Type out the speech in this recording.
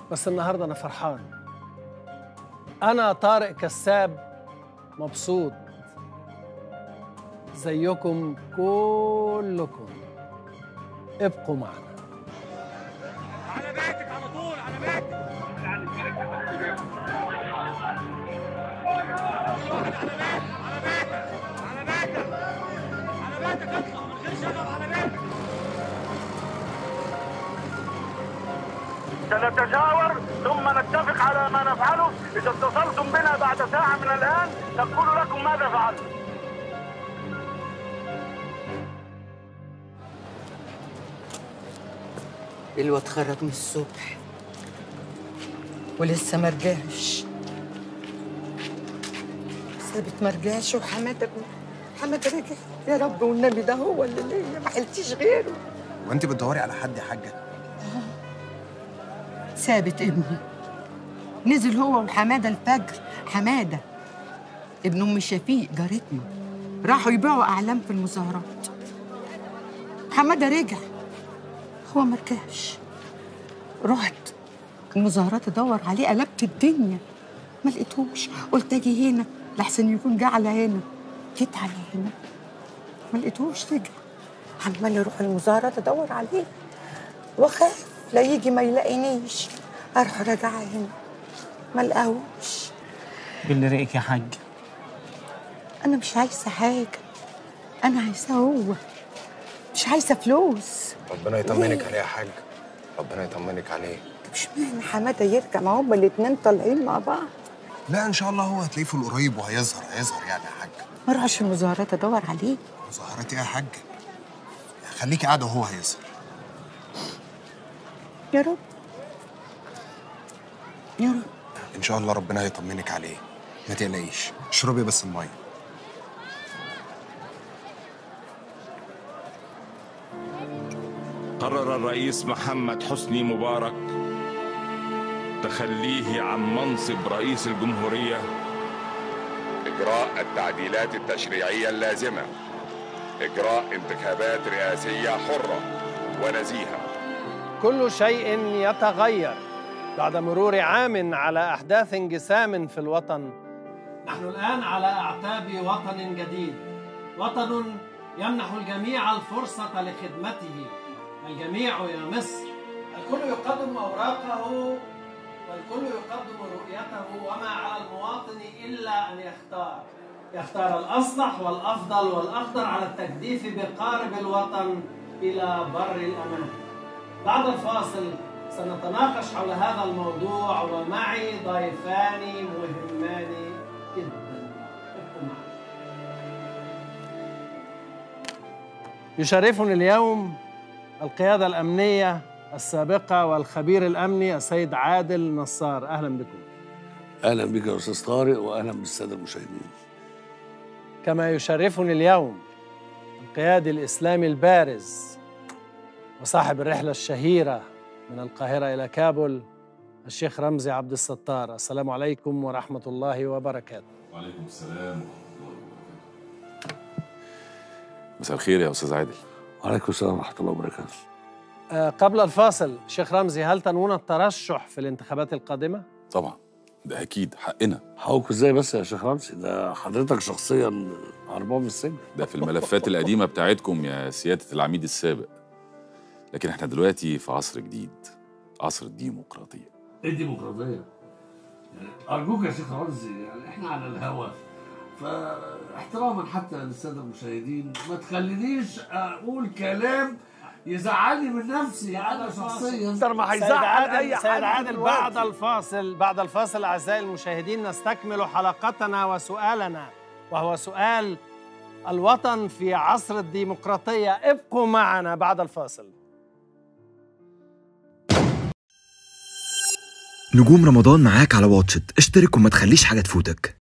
بس النهارده انا فرحان انا طارق كساب مبسوط زيكم كلكم ابقوا معنا على بيتك على طول على بيتك على بيتك على بيتك على بيتك اطلع من غير شغب على بيتك سنتشاور ثم نتفق على ما نفعله إذا اتصلتم بنا بعد ساعة من الآن نقول لكم ماذا فعلنا الواد خرج من الصبح ولسه ما رجعش ثابت ما رجعش وحماده حماده رجع يا رب والنبي ده هو اللي ليا ما حلتيش غيره وانت بتدوري على حد يا حاجه ثابت ابني نزل هو وحماده الفجر حماده ابن ام شفيق جارتنا راحوا يبيعوا اعلام في المظاهرات حماده رجع هو ما رجعش رحت المظاهرات ادور عليه قلبت الدنيا ما لقيتهوش قلت اجي هنا لحسن يكون جه على هنا جيت على هنا ما لقيتهوش رجع عمال اروح المظاهرات ادور عليه واخاف لا يجي ما يلاقينيش اروح راجعه هنا ما لقاهوش باللي رأيك يا حاج انا مش عايزه حاجه انا عايزاه هو مش عايزه فلوس ربنا يطمنك عليه يا حاج ربنا يطمنك عليه طب اشمعنى حماده يرجع ما هما الاتنين طالعين مع بعض لا ان شاء الله هو هتلاقيه في القريب وهيظهر هيظهر يعني يا حاج ما اروحش المظاهرات ادور عليه مظاهرات ايه يا حاج خليكي قاعده وهو هيظهر يا رب يا رب ان شاء الله ربنا هيطمنك عليه ما تقلقيش اشربي بس الميه قرر الرئيس محمد حسني مبارك تخليه عن منصب رئيس الجمهورية إجراء التعديلات التشريعية اللازمة إجراء انتخابات رئاسية حرة ونزيهة كل شيء يتغير بعد مرور عام على احداث انقسام في الوطن نحن الان على اعتاب وطن جديد وطن يمنح الجميع الفرصه لخدمته الجميع يا مصر الكل يقدم اوراقه والكل يقدم رؤيته وما على المواطن الا ان يختار يختار الاصلح والافضل والاقدر على التجديف بقارب الوطن الى بر الامان بعد الفاصل سنتناقش حول هذا الموضوع ومعي ضيفان مهمان جدا ابقوا معي. يشرفني اليوم القيادة الأمنية السابقة والخبير الأمني السيد عادل نصار أهلا بكم اهلا بك يا استاذ طارق واهلا بالساده المشاهدين كما يشرفني اليوم القيادي الإسلامي البارز وصاحب الرحلة الشهيرة من القاهرة إلى كابول الشيخ رمزي عبد الستار السلام عليكم ورحمة الله وبركاته وعليكم السلام ورحمة الله وبركاته مساء الخير يا أستاذ عادل وعليكم السلام ورحمه الله وبركاته آه، قبل الفاصل شيخ رمزي هل تنوون الترشح في الانتخابات القادمة؟ طبعا ده أكيد حقنا حقوق ازاي بس يا شيخ رمزي ده حضرتك شخصيا هربان من السجن ده في الملفات القديمة بتاعتكم يا سيادة العميد السابق لكن احنا دلوقتي في عصر جديد عصر الديمقراطية ايه الديمقراطيه؟ يعني ارجوك يا شيخ رمزي يعني احنا على الهوا فاحتراما حتى للساده المشاهدين ما تخلينيش اقول كلام يزعلني من نفسي انا شخصيا اكتر ما سيد هيزعل عادل, اي سيد حد عادل دلوقتي. بعد الفاصل بعد الفاصل أعزائي المشاهدين نستكمل حلقتنا وسؤالنا وهو سؤال الوطن في عصر الديمقراطية ابقوا معنا بعد الفاصل نجوم رمضان معاك على واتشت اشترك وما تخليش حاجة تفوتك